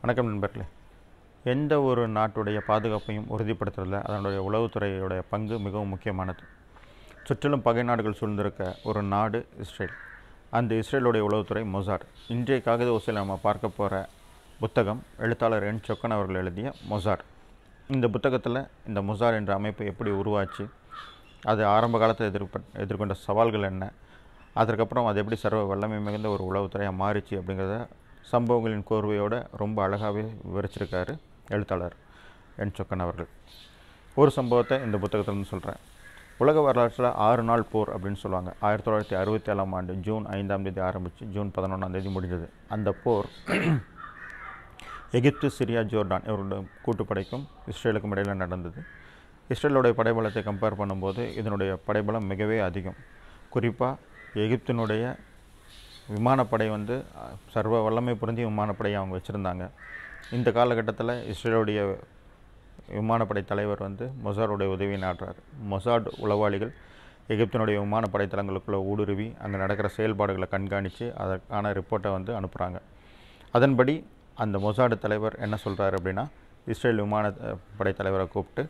வணக்கம் நண்பர்களே எந்த ஒரு நாட்டுடைய பாதுகாப்பையும் உறுதிப்படுத்துறதுல அதனுடைய உளவுத்துறையுடைய பங்கு மிகவும் முக்கியமானது சுற்றிலும் பகை நாடுகள் சூழ்ந்திருக்க ஒரு நாடு இஸ்ரேல் அந்த இஸ்ரேலுடைய உளவுத்துறை மொசாட் இன்றைய காகித ஓசையில் நம்ம பார்க்க போகிற புத்தகம் எழுத்தாளர் என் சொக்கன் அவர்கள் எழுதிய மொசாட் இந்த புத்தகத்தில் இந்த மொசாட் என்ற அமைப்பு எப்படி உருவாச்சு அது ஆரம்ப காலத்தில் எதிர்ப எதிர்கொண்ட சவால்கள் என்ன அதற்கப்புறம் அது எப்படி சர்வ வல்லமை மிகுந்த ஒரு உளவுத்துறையாக மாறிச்சு அப்படிங்கிறத சம்பவங்களின் கோர்வையோட ரொம்ப அழகாகவே விவரிச்சிருக்காரு எழுத்தாளர் என் சொக்கன் அவர்கள் ஒரு சம்பவத்தை இந்த புத்தகத்திலிருந்து சொல்கிறேன் உலக வரலாற்றில் ஆறு நாள் போர் அப்படின்னு சொல்லுவாங்க ஆயிரத்தி தொள்ளாயிரத்தி அறுபத்தி ஏழாம் ஆண்டு ஜூன் ஐந்தாம் தேதி ஆரம்பித்து ஜூன் பதினொன்றாம் தேதி முடிஞ்சது அந்த போர் எகிப்து சிரியா ஜோர்டான் இவருடைய கூட்டுப்படைக்கும் இஸ்ரேலுக்கும் இடையில் நடந்தது இஸ்ரேலுடைய படைபலத்தை கம்பேர் பண்ணும்போது இதனுடைய படைபலம் மிகவே அதிகம் குறிப்பாக எகிப்தினுடைய விமானப்படை வந்து அஹ், சர்வ வல்லமை பொருந்திய விமானப்படையை அவங்க வச்சுருந்தாங்க இந்த காலகட்டத்தில் இஸ்ரேலுடைய விமானப்படை தலைவர் வந்து மொசாடுடைய உதவியை நாடுறார் மொசாட் உளவாளிகள் எகிப்தினுடைய விமானப்படை தளங்களுக்குள்ளே ஊடுருவி அங்கே நடக்கிற செயல்பாடுகளை கண்காணித்து அதற்கான ரிப்போர்ட்டை வந்து அனுப்புகிறாங்க அதன்படி அந்த மொசாடு தலைவர் என்ன சொல்கிறாரு அப்படின்னா இஸ்ரேல் விமான அஹ், படை தலைவரை கூப்பிட்டு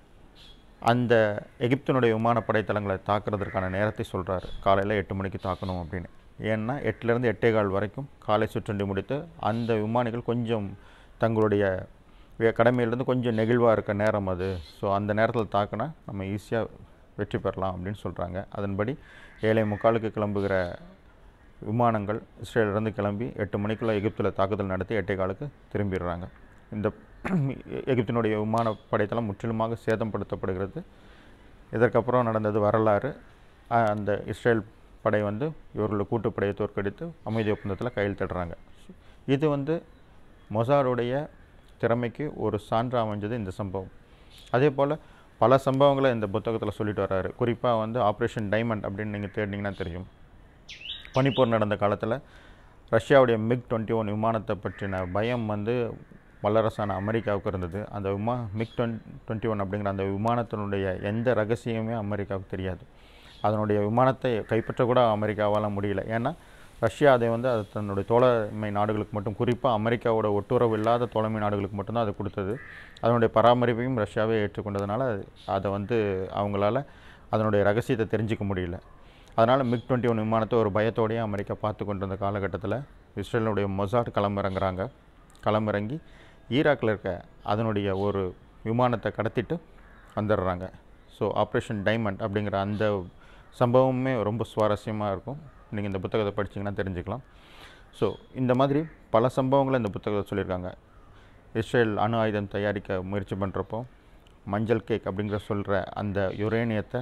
அந்த எகிப்தினுடைய விமானப்படை தளங்களை தாக்குறதற்கான நேரத்தை சொல்கிறாரு காலையில் எட்டு மணிக்கு தாக்கணும் அப்படின்னு ஏன்னா எட்டுலேருந்து எட்டே கால் வரைக்கும் காலை சுற்றண்டி முடித்து அந்த விமானிகள் கொஞ்சம் தங்களுடைய வே- கடமையிலேருந்து கொஞ்சம் நெகிழ்வாக இருக்க நேரம் அது ஸோ அந்த நேரத்தில் தாக்குனா நம்ம ஈஸியாக வெற்றி பெறலாம் அப்படின்னு சொல்கிறாங்க அதன்படி ஏழை முக்காலுக்கு கிளம்புகிற விமானங்கள் இஸ்ரேலிருந்து கிளம்பி எட்டு மணிக்குள்ளே எகிப்தில் தாக்குதல் நடத்தி எட்டே காலுக்கு திரும்பிடுறாங்க இந்த எகிப்தினுடைய விமானப்படைத்தளம் முற்றிலுமாக சேதப்படுத்தப்படுகிறது இதற்கப்புறம் நடந்தது வரலாறு அஹ் அந்த இஸ்ரேல் படை வந்து இவர்களோட கூட்டுப்படையை தோற்கடித்து அமைதி ஒப்பந்தத்தில் கையெழுத்திடுறாங்க இது வந்து மொசாருடைய திறமைக்கு ஒரு சான்றா அமைஞ்சது இந்த சம்பவம் அதே போல் பல சம்பவங்களை இந்த புத்தகத்தில் சொல்லிட்டு வர்றாரு குறிப்பாக வந்து ஆப்ரேஷன் டைமண்ட் அப்படின்னு நீங்கள் தேடினீங்கன்னா தெரியும் பனிப்போர் நடந்த காலத்தில் ரஷ்யாவுடைய மிக் டுவெண்ட்டி ஒன் விமானத்தை பற்றின பயம் வந்து வல்லரசான அமெரிக்காவுக்கு இருந்தது அந்த விமா மிக் டுவென் டுவெண்ட்டி ஒன் அப்படிங்கிற அந்த விமானத்தினுடைய எந்த ரகசியமே அமெரிக்காவுக்கு தெரியாது அதனுடைய விமானத்தை கைப்பற்ற கூட அமெரிக்காவால் முடியல ஏன்னா ரஷ்யா அதை வந்து அது தன்னுடைய தோழமை நாடுகளுக்கு மட்டும் குறிப்பாக அமெரிக்காவோட ஒட்டுறவு இல்லாத தோழமை நாடுகளுக்கு மட்டும்தான் அதை கொடுத்தது அதனுடைய பராமரிப்பையும் ரஷ்யாவே ஏற்றுக்கொண்டதுனால அதை வந்து அவங்களால அதனுடைய ரகசியத்தை தெரிஞ்சிக்க முடியல அதனால் மிக் டுவெண்ட்டி ஒன் விமானத்தை ஒரு பயத்தோடயே அமெரிக்கா பார்த்து கொண்டிருந்த காலகட்டத்தில் இஸ்ரேலுடைய மொசாட் களமிறங்குறாங்க களமிறங்கி ஈராக்கில் இருக்க அதனுடைய ஒரு விமானத்தை கடத்திட்டு வந்துடுறாங்க ஸோ ஆப்ரேஷன் டைமண்ட் அப்படிங்கிற அந்த சம்பவமே ரொம்ப சுவாரஸ்யமாக இருக்கும் நீங்கள் இந்த புத்தகத்தை படிச்சீங்கன்னா தெரிஞ்சுக்கலாம் ஸோ இந்த மாதிரி பல சம்பவங்களை இந்த புத்தகத்தை சொல்லியிருக்காங்க இஸ்ரேல் அணு ஆயுதம் தயாரிக்க முயற்சி பண்ணுறப்போ மஞ்சள் கேக் அப்படிங்கிற சொல்கிற அந்த யுரேனியத்தை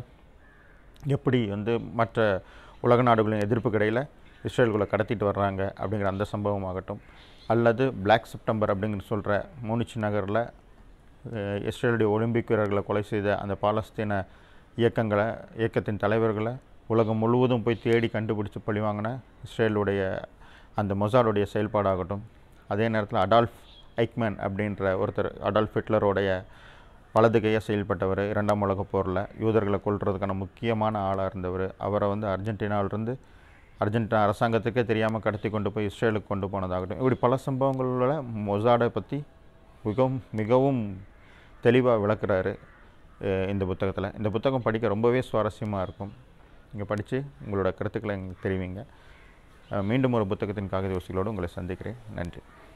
எப்படி வந்து மற்ற உலக நாடுகளின் எதிர்ப்புக்கு இடையில் இஸ்ரேலுக்குள்ளே கடத்திட்டு வர்றாங்க அப்படிங்கிற அந்த சம்பவம் ஆகட்டும் அல்லது பிளாக் செப்டம்பர் அப்படிங்கிற சொல்கிற மூனிச் நகரில் அஹ், இஸ்ரேலுடைய ஒலிம்பிக் வீரர்களை கொலை செய்த அந்த பாலஸ்தீன இயக்கங்களை இயக்கத்தின் தலைவர்களை உலகம் முழுவதும் போய் தேடி கண்டுபிடிச்சு பழிவாங்கின இஸ்ரேலுடைய அந்த மொசாடுடைய செயல்பாடாகட்டும் அதே நேரத்தில் அடால்ஃப் ஐக்மேன் அப்படின்ற ஒருத்தர் அடால்ஃப் ஹிட்லருடைய வலது கையாக செயல்பட்டவர் இரண்டாம் உலகப் போரில் யூதர்களை கொல்றதுக்கான முக்கியமான ஆளாக இருந்தவர் அவரை வந்து அர்ஜென்டினாவிலிருந்து அர்ஜென்டினா அரசாங்கத்துக்கே தெரியாமல் கடத்தி கொண்டு போய் இஸ்ரேலுக்கு கொண்டு போனதாகட்டும் இப்படி பல சம்பவங்களில் மொசாடை பற்றி மிகவும் மிகவும் தெளிவாக விளக்குறாரு அஹ், இந்த புத்தகத்தில் இந்த புத்தகம் படிக்க ரொம்பவே சுவாரஸ்யமாக இருக்கும் நீங்கள் படித்து உங்களோட கருத்துக்களை எங்களுக்கு தெரிவிங்க அஹ், மீண்டும் ஒரு புத்தகத்தின் காகித யோசிகளோடு உங்களை சந்திக்கிறேன் நன்றி